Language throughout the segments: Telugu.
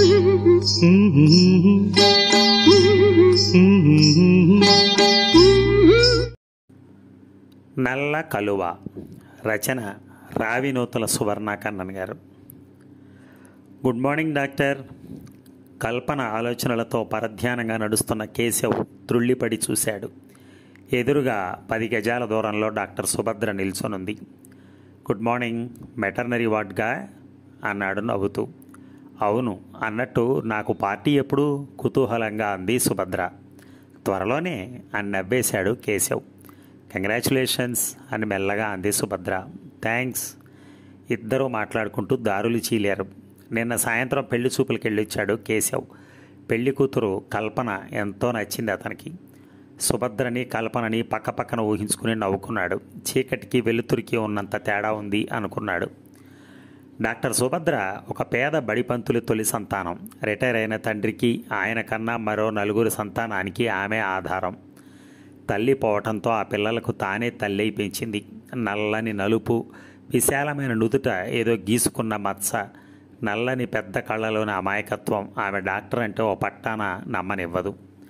నల్ల కలువ రచన రావినూతల సువర్ణ కన్నన్ గారు గుడ్ మార్నింగ్ డాక్టర్ కల్పన ఆలోచనలతో పరధ్యానంగా నడుస్తున్న కేశవ్ త్రుళ్ళిపడి చూశాడు ఎదురుగా పది గజాల దూరంలో డాక్టర్ సుభద్ర నిల్చొనుంది గుడ్ మార్నింగ్ మెటర్నరీ వార్డ్గా అన్నాడు నవ్వుతూ అవును అన్నట్టు నాకు పార్టీ ఎప్పుడు కుతూహలంగా అంది సుభద్ర త్వరలోనే అని నవ్వేశాడు కేశవ్ కంగ్రాచులేషన్స్ అని మెల్లగా అంది సుభద్ర థ్యాంక్స్ ఇద్దరూ మాట్లాడుకుంటూ దారులు చీలారు నిన్న సాయంత్రం పెళ్లి చూపులకి వెళ్ళొచ్చాడు కేశవ్ పెళ్లి కూతురు కల్పన ఎంతో నచ్చింది అతనికి సుభద్రని కల్పనని పక్కపక్కన ఊహించుకుని నవ్వుకున్నాడు చీకటికి వెలుతురికి ఉన్నంత తేడా ఉంది అనుకున్నాడు డాక్టర్ సుభద్ర ఒక పేద బడిపంతుల తొలి సంతానం రిటైర్ అయిన తండ్రికి ఆయన కన్నా మరో నలుగురు సంతానానికి ఆమె ఆధారం తల్లి పోవటంతో ఆ పిల్లలకు తానే తల్లి పెంచింది నల్లని నలుపు విశాలమైన నుదుట ఏదో గీసుకున్న మత్స నల్లని పెద్ద కళ్ళలోని అమాయకత్వం ఆమె డాక్టర్ అంటే ఓ పట్టాన నమ్మనివ్వదు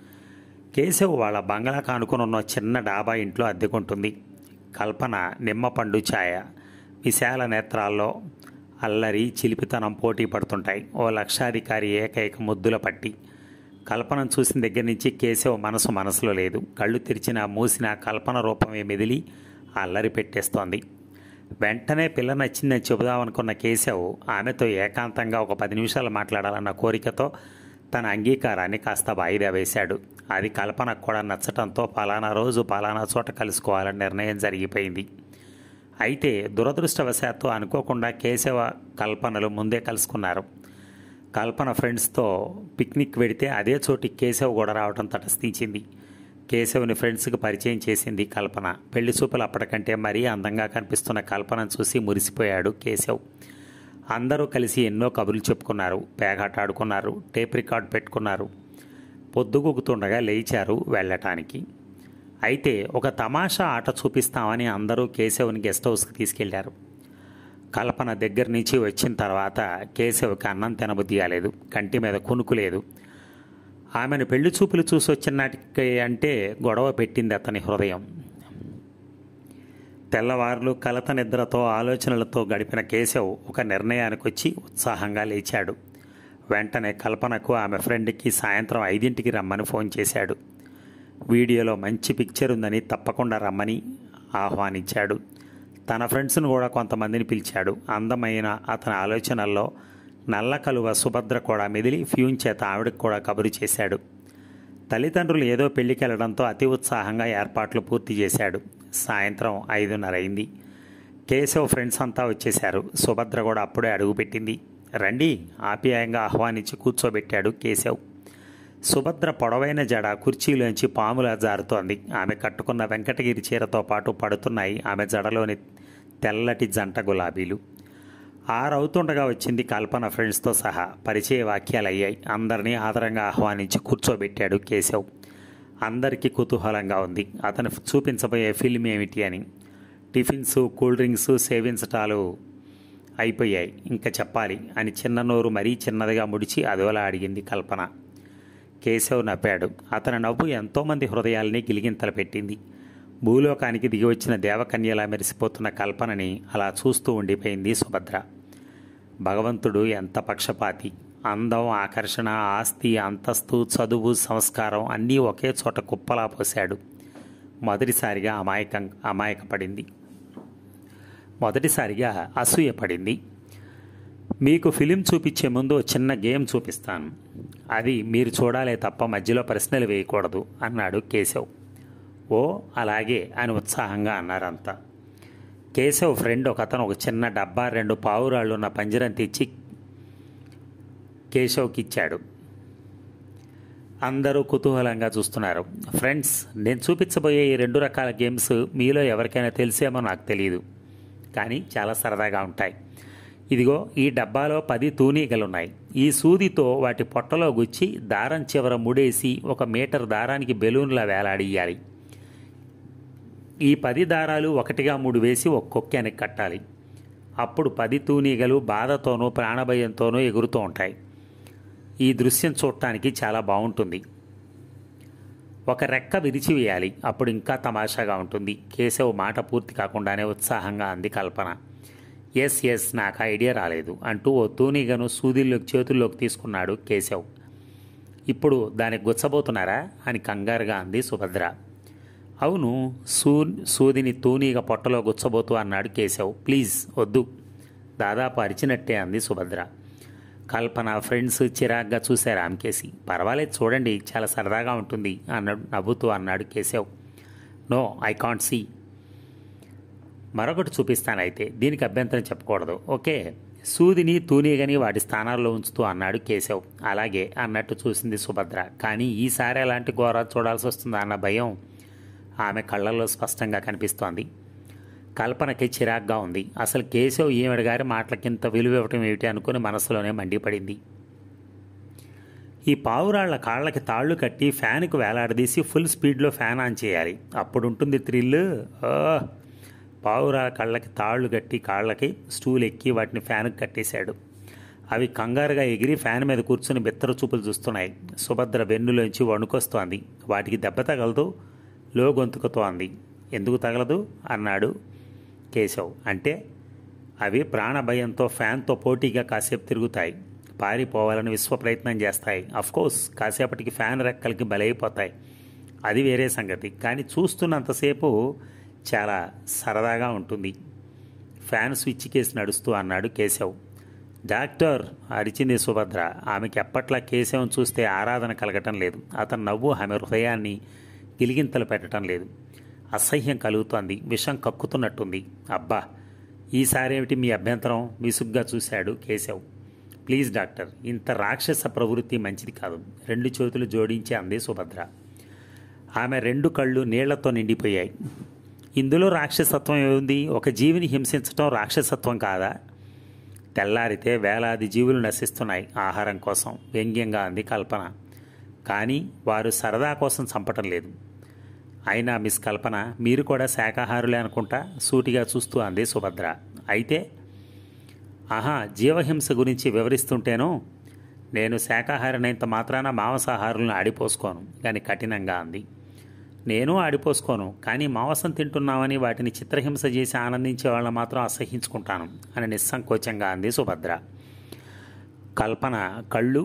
కేశవ్ వాళ్ళ బంగ్లా కానుకున్న చిన్న డాబా ఇంట్లో అద్దెకుంటుంది కల్పన నిమ్మపండు ఛాయ విశాల నేత్రాల్లో అల్లరి చిలిపితనం పోటీ పడుతుంటాయి ఓ లక్షాధికారి ఏకైక ముద్దుల పట్టి కల్పనను చూసిన దగ్గర నుంచి కేశవ్ మనసు మనసులో లేదు కళ్ళు తెరిచిన మూసిన కల్పన రూపమే మెదిలి అల్లరి పెట్టేస్తోంది వెంటనే పిల్ల నచ్చిందని చెబుదామనుకున్న కేశవ్ ఆమెతో ఏకాంతంగా ఒక పది నిమిషాలు మాట్లాడాలన్న కోరికతో తన అంగీకారాన్ని కాస్త వాయిదా వేశాడు అది కల్పనకు కూడా నచ్చటంతో పలానా రోజు పలానా చోట కలుసుకోవాలని నిర్ణయం జరిగిపోయింది అయితే దురదృష్టవశాత్తు అనుకోకుండా కేశవ కల్పనలు ముందే కలుసుకున్నారు కల్పన ఫ్రెండ్స్తో పిక్నిక్ వెడితే అదే చోటి కేశవ్ కూడా రావడం తటస్థించింది కేశవ్ని ఫ్రెండ్స్కి పరిచయం చేసింది కల్పన పెళ్లి చూపులు అప్పటికంటే మరీ అందంగా కనిపిస్తున్న కల్పనను చూసి మురిసిపోయాడు కేశవ్ అందరూ కలిసి ఎన్నో కబుర్లు చెప్పుకున్నారు పేకాట ఆడుకున్నారు టేప్ రికార్డ్ పెట్టుకున్నారు పొద్దుగుకుతుండగా లేచారు వెళ్ళటానికి అయితే ఒక తమాషా ఆట చూపిస్తామని అందరూ కేశవ్ని గెస్ట్ హౌస్కి తీసుకెళ్లారు కల్పన దగ్గర నుంచి వచ్చిన తర్వాత కేశవ్కి అన్నం తినబుద్ధి కాలేదు కంటి మీద కునుకు లేదు ఆమెను పెళ్లి చూపులు చూసి వచ్చినాటికి అంటే గొడవ పెట్టింది అతని హృదయం తెల్లవారులు కలత నిద్రతో ఆలోచనలతో గడిపిన కేశవ్ ఒక నిర్ణయానికి వచ్చి ఉత్సాహంగా లేచాడు వెంటనే కల్పనకు ఆమె ఫ్రెండ్కి సాయంత్రం ఐదింటికి రమ్మని ఫోన్ చేశాడు వీడియోలో మంచి పిక్చర్ ఉందని తప్పకుండా రమ్మని ఆహ్వానించాడు తన ఫ్రెండ్స్ను కూడా కొంతమందిని పిలిచాడు అందమైన అతని ఆలోచనల్లో నల్ల కలువ సుభద్ర కూడా మెదిలి ఫ్యూన్ చేత ఆవిడకు కూడా కబురు చేశాడు తల్లిదండ్రులు ఏదో పెళ్లికి వెళ్ళడంతో అతి ఉత్సాహంగా ఏర్పాట్లు పూర్తి చేశాడు సాయంత్రం ఐదున్నర అయింది కేశవ్ ఫ్రెండ్స్ అంతా వచ్చేశారు సుభద్ర కూడా అప్పుడే అడుగుపెట్టింది రండి ఆప్యాయంగా ఆహ్వానించి కూర్చోబెట్టాడు కేశవ్ సుభద్ర పొడవైన జడ కుర్చీలోంచి పాములా జారుతోంది ఆమె కట్టుకున్న వెంకటగిరి చీరతో పాటు పడుతున్నాయి ఆమె జడలోని తెల్లటి జంట గులాబీలు ఆరవుతుండగా వచ్చింది కల్పన ఫ్రెండ్స్తో సహా పరిచయ వాక్యాలు అయ్యాయి అందరినీ ఆదరంగా ఆహ్వానించి కూర్చోబెట్టాడు కేశవ్ అందరికీ కుతూహలంగా ఉంది అతను చూపించబోయే ఫిల్మ్ ఏమిటి అని టిఫిన్స్ కూల్ డ్రింక్స్ సేవించటాలు అయిపోయాయి ఇంకా చెప్పాలి అని చిన్న నోరు మరీ చిన్నదిగా ముడిచి అదోలా అడిగింది కల్పన కేశవ్ నవ్వాడు అతని నవ్వు ఎంతోమంది హృదయాల్ని గిలిగింతలు పెట్టింది భూలోకానికి దిగి వచ్చిన దేవకన్యలా మెరిసిపోతున్న కల్పనని అలా చూస్తూ ఉండిపోయింది సుభద్ర భగవంతుడు ఎంత పక్షపాతి అందం ఆకర్షణ ఆస్తి అంతస్తు చదువు సంస్కారం అన్నీ ఒకే చోట కుప్పలా పోశాడు మొదటిసారిగా అమాయకం అమాయకపడింది మొదటిసారిగా అసూయపడింది మీకు ఫిలిం చూపించే ముందు ఓ చిన్న గేమ్ చూపిస్తాను అది మీరు చూడాలే తప్ప మధ్యలో ప్రశ్నలు వేయకూడదు అన్నాడు కేశవ్ ఓ అలాగే అని ఉత్సాహంగా అన్నారంతా కేశవ్ ఫ్రెండ్ ఒక అతను ఒక చిన్న డబ్బా రెండు పావురాళ్ళు ఉన్న పంజరం తెచ్చి కేశవ్కి ఇచ్చాడు అందరూ కుతూహలంగా చూస్తున్నారు ఫ్రెండ్స్ నేను చూపించబోయే ఈ రెండు రకాల గేమ్స్ మీలో ఎవరికైనా తెలిసేమో నాకు తెలియదు కానీ చాలా సరదాగా ఉంటాయి ఇదిగో ఈ డబ్బాలో పది తూనీగలున్నాయి ఈ సూదితో వాటి పొట్టలో గుచ్చి దారం చివర ముడేసి ఒక మీటర్ దారానికి బెలూన్లా వేలాడియాలి ఈ పది దారాలు ఒకటిగా మూడు వేసి ఒక్కొక్కానికి కట్టాలి అప్పుడు పది తూనీగలు బాధతోనూ ప్రాణభయంతోనూ ఎగురుతూ ఉంటాయి ఈ దృశ్యం చూడటానికి చాలా బాగుంటుంది ఒక రెక్క విరిచివేయాలి అప్పుడు ఇంకా తమాషాగా ఉంటుంది కేశవ్ మాట పూర్తి కాకుండానే ఉత్సాహంగా అంది కల్పన ఎస్ ఎస్ నాకు ఐడియా రాలేదు అంటూ ఓ తూనీగను సూదిల్లోకి చేతుల్లోకి తీసుకున్నాడు కేశవ్ ఇప్పుడు దానికి గుచ్చబోతున్నారా అని కంగారుగా అంది సుభద్ర అవును సూ సూదిని తూనీగ పొట్టలో గుచ్చబోతూ అన్నాడు కేశవ్ ప్లీజ్ వద్దు దాదాపు అరిచినట్టే అంది సుభద్ర కల్పన ఫ్రెండ్స్ చిరాగ్గా చూశారు ఆమెకేసి పర్వాలేదు చూడండి చాలా సరదాగా ఉంటుంది అన్నాడు నవ్వుతూ అన్నాడు Keshav no I can't see మరొకటి చూపిస్తాను అయితే దీనికి అభ్యంతరం చెప్పకూడదు ఓకే సూదిని తూనీగని వాటి స్థానాల్లో ఉంచుతూ అన్నాడు కేశవ్ అలాగే అన్నట్టు చూసింది సుభద్ర కానీ ఈసారి అలాంటి ఘోర చూడాల్సి వస్తుందా అన్న భయం ఆమె కళ్ళల్లో స్పష్టంగా కనిపిస్తోంది కల్పనకి చిరాగ్గా ఉంది అసలు కేశవ్ ఈమెడ గారి మాటలకింత విలువ ఇవ్వటం ఏమిటి అనుకుని మనసులోనే మండిపడింది ఈ పావురాళ్ల కాళ్ళకి తాళ్ళు కట్టి ఫ్యాన్కు వేలాడదీసి ఫుల్ స్పీడ్లో ఫ్యాన్ ఆన్ చేయాలి అప్పుడు ఉంటుంది థ్రిల్ పావురాల కళ్ళకి తాళ్ళు కట్టి కాళ్ళకి స్టూల్ ఎక్కి వాటిని ఫ్యాన్కి కట్టేశాడు అవి కంగారుగా ఎగిరి ఫ్యాన్ మీద కూర్చుని బిత్తర చూపులు చూస్తున్నాయి సుభద్ర వెన్నులోంచి వణుకొస్తోంది వాటికి దెబ్బ తగలదు లో గొంతుకుతో అంది ఎందుకు తగలదు అన్నాడు కేశవ్ అంటే అవి ప్రాణభయంతో ఫ్యాన్తో పోటీగా కాసేపు తిరుగుతాయి పారిపోవాలని విశ్వ ప్రయత్నం చేస్తాయి కోర్స్ కాసేపటికి ఫ్యాన్ రెక్కలకి బలైపోతాయి అది వేరే సంగతి కానీ చూస్తున్నంతసేపు చాలా సరదాగా ఉంటుంది ఫ్యాన్ స్విచ్ కేసి నడుస్తూ అన్నాడు కేశవ్ డాక్టర్ అరిచింది సుభద్ర ఆమెకి ఎప్పట్లా కేశవం చూస్తే ఆరాధన కలగటం లేదు అతని నవ్వు ఆమె హృదయాన్ని గిలిగింతలు పెట్టడం లేదు అసహ్యం కలుగుతోంది విషం కక్కుతున్నట్టుంది అబ్బా ఈసారేమిటి మీ అభ్యంతరం విసుగ్గా చూశాడు కేశవ్ ప్లీజ్ డాక్టర్ ఇంత రాక్షస ప్రవృత్తి మంచిది కాదు రెండు చేతులు జోడించి అంది సుభద్ర ఆమె రెండు కళ్ళు నీళ్లతో నిండిపోయాయి ఇందులో రాక్షసత్వం ఏముంది ఒక జీవిని హింసించటం రాక్షసత్వం కాదా తెల్లారితే వేలాది జీవులు నశిస్తున్నాయి ఆహారం కోసం వ్యంగ్యంగా అంది కల్పన కానీ వారు సరదా కోసం చంపటం లేదు అయినా మిస్ కల్పన మీరు కూడా శాకాహారులే అనుకుంటా సూటిగా చూస్తూ అంది సుభద్ర అయితే ఆహా జీవహింస గురించి వివరిస్తుంటేనో నేను శాకాహారినంత మాత్రాన మాంసాహారులను ఆడిపోసుకోను కానీ కఠినంగా అంది నేను ఆడిపోసుకోను కానీ మాంసం తింటున్నామని వాటిని చిత్రహింస చేసి ఆనందించే వాళ్ళని మాత్రం అసహించుకుంటాను అని నిస్సంకోచంగా అంది సుభద్ర కల్పన కళ్ళు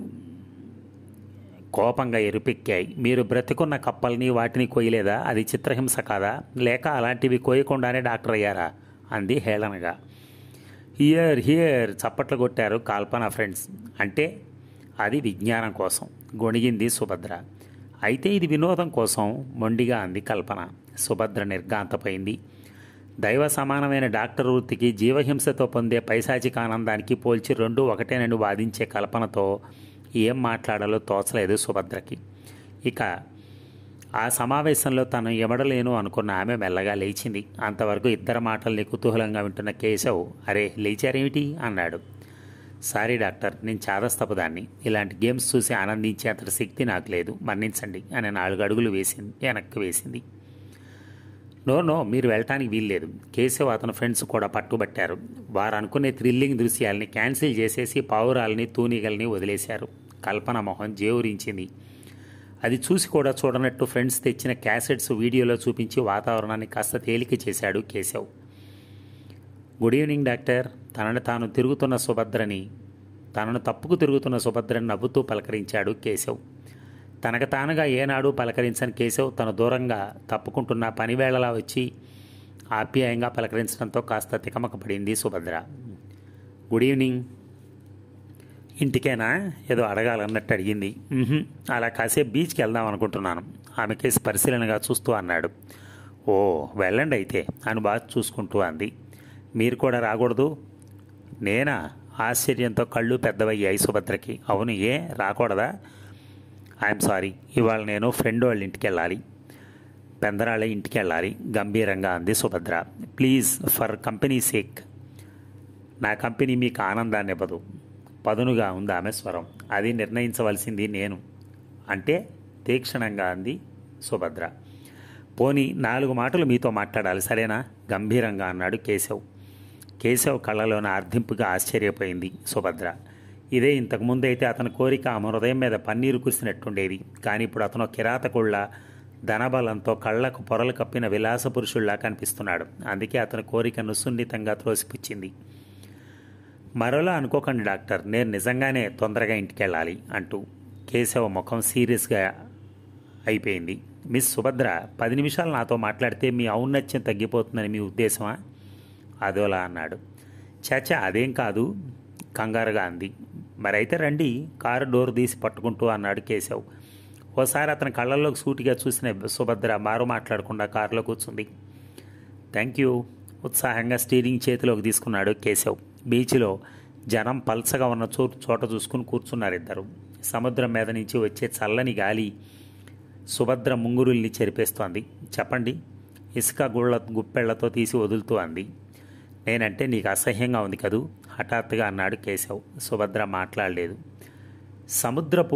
కోపంగా ఎరుపెక్కాయి మీరు బ్రతికున్న కప్పల్ని వాటిని కొయ్యలేదా అది చిత్రహింస కాదా లేక అలాంటివి కోయకుండానే డాక్టర్ అయ్యారా అంది హేళనగా హియర్ హియర్ చప్పట్లు కొట్టారు కల్పన ఫ్రెండ్స్ అంటే అది విజ్ఞానం కోసం గొణిగింది సుభద్ర అయితే ఇది వినోదం కోసం మొండిగా అంది కల్పన సుభద్ర నిర్గాంతపోయింది దైవ సమానమైన డాక్టర్ వృత్తికి జీవహింసతో పొందే పైశాచిక ఆనందానికి పోల్చి రెండు ఒకటేనని వాదించే కల్పనతో ఏం మాట్లాడాలో తోచలేదు సుభద్రకి ఇక ఆ సమావేశంలో తను ఎమడలేను అనుకున్న ఆమె మెల్లగా లేచింది అంతవరకు ఇద్దరు మాటల్ని కుతూహలంగా వింటున్న కేశవ్ అరే లేచారేమిటి అన్నాడు సారీ డాక్టర్ నేను చాదస్తపు దాన్ని ఇలాంటి గేమ్స్ చూసి ఆనందించే అంతటి శక్తి నాకు లేదు మన్నించండి అని నాలుగు అడుగులు వేసింది వెనక్కి వేసింది నో నో మీరు వెళ్ళటానికి వీల్లేదు కేశవ్ అతని ఫ్రెండ్స్ కూడా పట్టుబట్టారు వారు అనుకునే థ్రిల్లింగ్ దృశ్యాల్ని క్యాన్సిల్ చేసేసి పావురాల్ని తూనీగల్ని వదిలేశారు కల్పన మొహం జేవురించింది అది చూసి కూడా చూడనట్టు ఫ్రెండ్స్ తెచ్చిన క్యాసెట్స్ వీడియోలో చూపించి వాతావరణాన్ని కాస్త తేలిక చేశాడు కేశవ్ గుడ్ ఈవినింగ్ డాక్టర్ తనను తాను తిరుగుతున్న సుభద్రని తనను తప్పుకు తిరుగుతున్న సుభద్రని నవ్వుతూ పలకరించాడు కేశవ్ తనకు తానుగా ఏనాడు పలకరించని కేశవ్ తన దూరంగా తప్పుకుంటున్న పనివేళలా వచ్చి ఆప్యాయంగా పలకరించడంతో కాస్త తికమక పడింది సుభద్ర గుడ్ ఈవినింగ్ ఇంటికేనా ఏదో అడగాలన్నట్టు అడిగింది "మ్హూ, అలా కాసేపు బీచ్కి వెళ్దాం అనుకుంటున్నాను ఆమె కేసు పరిశీలనగా చూస్తూ అన్నాడు ఓ వెళ్ళండి అయితే అని బాగా చూసుకుంటూ అంది మీరు కూడా రాకూడదు నేనా ఆశ్చర్యంతో కళ్ళు పెద్దవయ్యాయి సుభద్రకి అవును ఏ రాకూడదా ఐఎమ్ సారీ ఇవాళ నేను ఫ్రెండ్ వాళ్ళ ఇంటికి వెళ్ళాలి పెందరాళ్ళ ఇంటికి వెళ్ళాలి గంభీరంగా అంది Subhadra please for company sake నా కంపెనీ మీకు ఆనందాన్ని ఇవ్వదు పదునుగా ఉంది ఆమె స్వరం అది నిర్ణయించవలసింది నేను అంటే తీక్షణంగా అంది సుభద్ర పోనీ నాలుగు మాటలు మీతో మాట్లాడాలి సరేనా గంభీరంగా అన్నాడు కేశవ్ కేశవ్ కళ్ళలోని అర్థింపుగా ఆశ్చర్యపోయింది సుభద్ర ఇదే ఇంతకుముందు అయితే అతని కోరిక ఆమె హృదయం మీద పన్నీరు కురిసినట్టుండేది కానీ ఇప్పుడు అతను కిరాతకుళ్ళ ధనబలంతో కళ్ళకు పొరలు కప్పిన విలాస పురుషుల్లా కనిపిస్తున్నాడు అందుకే అతని కోరికను సున్నితంగా త్రోసిపుచ్చింది మరోలా అనుకోకండి డాక్టర్ నేను నిజంగానే తొందరగా ఇంటికి వెళ్ళాలి అంటూ కేశవ ముఖం సీరియస్గా అయిపోయింది మిస్ సుభద్ర పది నిమిషాలు నాతో మాట్లాడితే మీ ఔన్నత్యం తగ్గిపోతుందని మీ ఉద్దేశమా అదోలా అన్నాడు చాచా అదేం కాదు కంగారుగా అంది మరైతే రండి కారు డోర్ తీసి పట్టుకుంటూ అన్నాడు కేశవ్ ఓసారి అతని కళ్ళల్లోకి సూటిగా చూసిన సుభద్ర మారు మాట్లాడకుండా కారులో కూర్చుంది థ్యాంక్ యూ ఉత్సాహంగా స్టీరింగ్ చేతిలోకి తీసుకున్నాడు కేశవ్ బీచ్లో జనం పల్చగా ఉన్న చో చోట చూసుకుని కూర్చున్నారు ఇద్దరు సముద్రం మీద నుంచి వచ్చే చల్లని గాలి సుభద్ర ముంగురుల్ని చెరిపేస్తోంది చెప్పండి ఇసుక గుళ్ళ గుప్పెళ్లతో తీసి వదులుతూ అంది నేనంటే నీకు అసహ్యంగా ఉంది కదూ హఠాత్తుగా అన్నాడు కేశవ్ సుభద్ర మాట్లాడలేదు సముద్రపు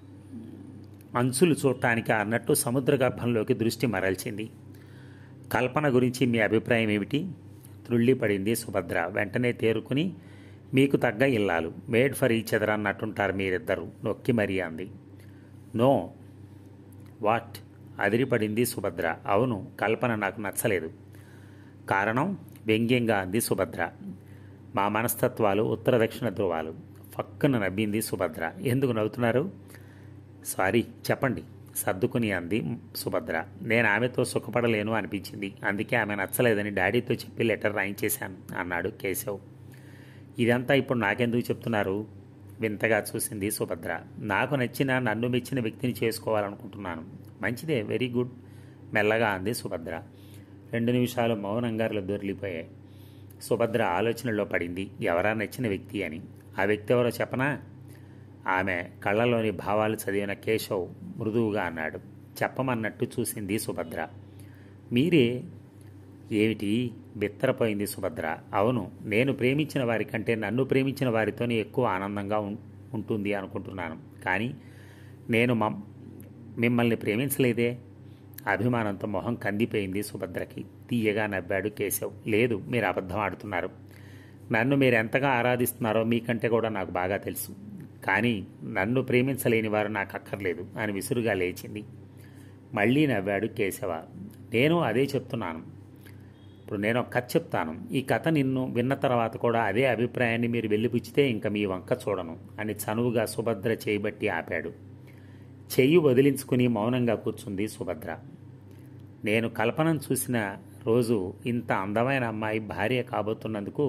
అంచులు చూడటానికి అన్నట్టు సముద్ర గర్భంలోకి దృష్టి మరల్చింది కల్పన గురించి మీ అభిప్రాయం ఏమిటి త్రుళ్ళిపడింది సుభద్ర వెంటనే తేరుకుని మీకు తగ్గ ఇల్లాలు మేడ్ ఫర్ ఈచ్ ఎదర్ అన్నట్టుంటారు మీరిద్దరు నొక్కి మరీ అంది నో వాట్ అదిరిపడింది సుభద్ర అవును కల్పన నాకు నచ్చలేదు కారణం వ్యంగ్యంగా అంది సుభద్ర మా మనస్తత్వాలు ఉత్తర దక్షిణ ధ్రువాలు ఫక్కున నవ్వింది సుభద్ర ఎందుకు నవ్వుతున్నారు సారీ చెప్పండి సర్దుకుని అంది సుభద్ర నేను ఆమెతో సుఖపడలేను అనిపించింది అందుకే ఆమె నచ్చలేదని డాడీతో చెప్పి లెటర్ రాయించేశాను అన్నాడు కేశవ్ ఇదంతా ఇప్పుడు నాకెందుకు చెప్తున్నారు వింతగా చూసింది సుభద్ర నాకు నచ్చిన నన్ను మెచ్చిన వ్యక్తిని చేసుకోవాలనుకుంటున్నాను మంచిదే వెరీ గుడ్ మెల్లగా అంది సుభద్ర రెండు నిమిషాలు మౌనంగా దొరికిపోయాయి సుభద్ర ఆలోచనలో పడింది ఎవరా నచ్చిన వ్యక్తి అని ఆ వ్యక్తి ఎవరో చెప్పనా ఆమె కళ్ళలోని భావాలు చదివిన కేశవ్ మృదువుగా అన్నాడు చెప్పమన్నట్టు చూసింది సుభద్ర మీరే ఏమిటి బిత్తరపోయింది సుభద్ర అవును నేను ప్రేమించిన వారి కంటే నన్ను ప్రేమించిన వారితోనే ఎక్కువ ఆనందంగా ఉం- ఉంటుంది అనుకుంటున్నాను కానీ నేను మమ్ మిమ్మల్ని ప్రేమించలేదే అభిమానంతో మొహం కందిపోయింది సుభద్రకి తీయగా నవ్వాడు కేశవ్ లేదు మీరు అబద్ధం ఆడుతున్నారు నన్ను మీరు ఎంతగా ఆరాధిస్తున్నారో మీకంటే కూడా నాకు బాగా తెలుసు కానీ నన్ను ప్రేమించలేని వారు నాకు అక్కర్లేదు అని విసురుగా లేచింది మళ్ళీ నవ్వాడు కేశవ నేను అదే చెప్తున్నాను ఇప్పుడు నేను ఒక కథ చెప్తాను ఈ కథ నిన్ను విన్న తర్వాత కూడా అదే అభిప్రాయాన్ని మీరు వెళ్ళిపుచ్చితే ఇంకా మీ వంక చూడను అని చనువుగా సుభద్ర చేయబట్టి ఆపాడు చెయ్యి వదిలించుకుని మౌనంగా కూర్చుంది సుభద్ర నేను కల్పనను చూసిన రోజు ఇంత అందమైన అమ్మాయి భార్య కాబోతున్నందుకు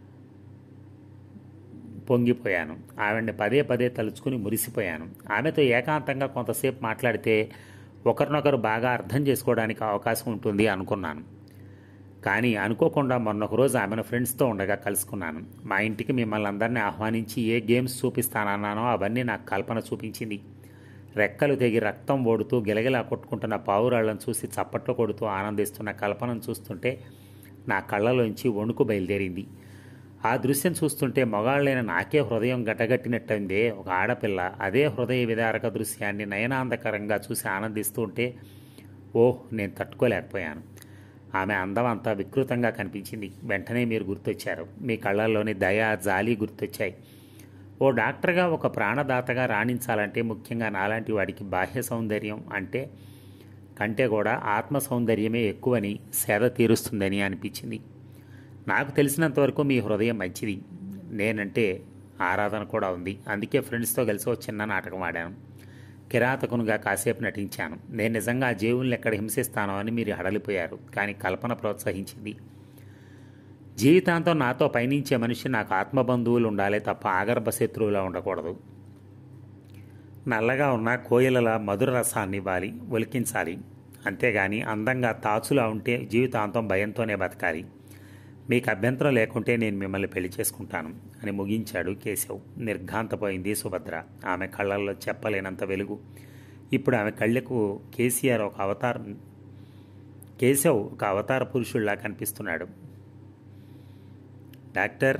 పొంగిపోయాను ఆవిడ్ని పదే పదే తలుచుకుని మురిసిపోయాను ఆమెతో ఏకాంతంగా కొంతసేపు మాట్లాడితే ఒకరినొకరు బాగా అర్థం చేసుకోవడానికి అవకాశం ఉంటుంది అనుకున్నాను కానీ అనుకోకుండా మొన్న ఒక రోజు ఆమెను ఫ్రెండ్స్తో ఉండగా కలుసుకున్నాను మా ఇంటికి మిమ్మల్ని అందరినీ ఆహ్వానించి ఏ గేమ్స్ చూపిస్తానన్నానో అవన్నీ నాకు కల్పన చూపించింది రెక్కలు తెగి రక్తం ఓడుతూ గిలగిలా కొట్టుకుంటున్న పావురాళ్లను చూసి చప్పట్లు కొడుతూ ఆనందిస్తున్న కల్పనను చూస్తుంటే నా కళ్ళలోంచి వణుకు బయలుదేరింది ఆ దృశ్యం చూస్తుంటే మగాళ్ళైన నాకే హృదయం గటగట్టినట్టయిందే ఒక ఆడపిల్ల అదే హృదయ విదారక దృశ్యాన్ని నయనాందకరంగా చూసి ఆనందిస్తూ ఉంటే ఓహ్ నేను తట్టుకోలేకపోయాను ఆమె అందం అంతా వికృతంగా కనిపించింది వెంటనే మీరు గుర్తొచ్చారు మీ కళ్ళల్లోని దయ జాలి గుర్తొచ్చాయి ఓ డాక్టర్గా ఒక ప్రాణదాతగా రాణించాలంటే ముఖ్యంగా నాలాంటి వాడికి బాహ్య సౌందర్యం అంటే కంటే కూడా ఆత్మ సౌందర్యమే ఎక్కువని సేద తీరుస్తుందని అనిపించింది నాకు తెలిసినంతవరకు మీ హృదయం మంచిది నేనంటే ఆరాధన కూడా ఉంది అందుకే ఫ్రెండ్స్తో కలిసి ఒక చిన్న నాటకం ఆడాను కిరాతకునుగా కాసేపు నటించాను నేను నిజంగా ఆ జీవుల్ని ఎక్కడ హింసిస్తానో అని మీరు హడలిపోయారు కానీ కల్పన ప్రోత్సహించింది జీవితాంతం నాతో పయనించే మనిషి నాకు ఆత్మబంధువులు ఉండాలి తప్ప ఆగర్భ శత్రువులా ఉండకూడదు నల్లగా ఉన్న కోయిలల మధుర రసాన్ని ఇవ్వాలి ఒలికించాలి అంతేగాని అందంగా తాచులా ఉంటే జీవితాంతం భయంతోనే బతకాలి మీకు అభ్యంతరం లేకుంటే నేను మిమ్మల్ని పెళ్లి చేసుకుంటాను అని ముగించాడు కేశవ్ నిర్ఘాంతపోయింది సుభద్ర ఆమె కళ్ళల్లో చెప్పలేనంత వెలుగు ఇప్పుడు ఆమె కళ్ళకు కేసీఆర్ ఒక అవతార కేశవ్ ఒక అవతార పురుషుల్లా కనిపిస్తున్నాడు డాక్టర్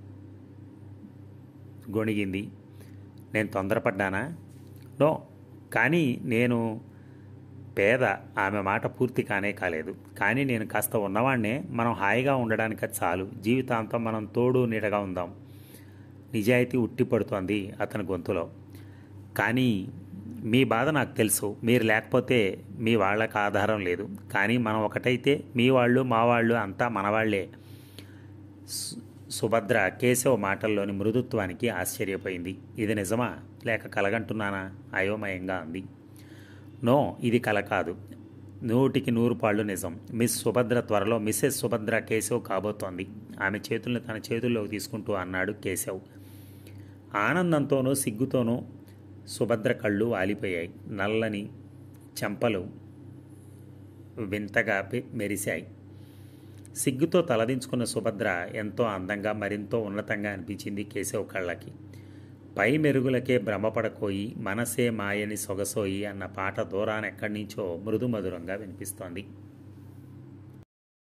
గొణిగింది నేను తొందరపడ్డానా నో కానీ నేను పేద ఆమె మాట పూర్తి కానే కాలేదు కానీ నేను కాస్త ఉన్నవాడినే మనం హాయిగా ఉండడానికి అది చాలు జీవితాంతం మనం తోడు నీడగా ఉందాం నిజాయితీ ఉట్టిపడుతోంది అతని గొంతులో కానీ మీ బాధ నాకు తెలుసు మీరు లేకపోతే మీ వాళ్ళకి ఆధారం లేదు కానీ మనం ఒకటైతే మీ వాళ్ళు మా వాళ్ళు అంతా మనవాళ్లే సు- సుభద్ర కేశవ మాటల్లోని మృదుత్వానికి ఆశ్చర్యపోయింది ఇది నిజమా లేక కలగంటున్నానా అయోమయంగా అంది నో ఇది కల కాదు నూటికి నూరు పాళ్ళు నిజం మిస్ సుభద్ర త్వరలో మిస్సెస్ సుభద్ర కేశవ్ కాబోతోంది ఆమె చేతుల్ని తన చేతుల్లోకి తీసుకుంటూ అన్నాడు కేశవ్ ఆనందంతోనూ సిగ్గుతోనూ సుభద్ర కళ్ళు వాలిపోయాయి నల్లని చెంపలు వింతగా పె- మెరిశాయి సిగ్గుతో తలదించుకున్న సుభద్ర ఎంతో అందంగా మరింతో ఉన్నతంగా అనిపించింది కేశవ్ కళ్ళకి పై మెరుగులకే భ్రమపడకోయి మనసే మాయని సొగసోయి అన్న పాట దూరాన ఎక్కడి నుంచో మృదు మధురంగా వినిపిస్తోంది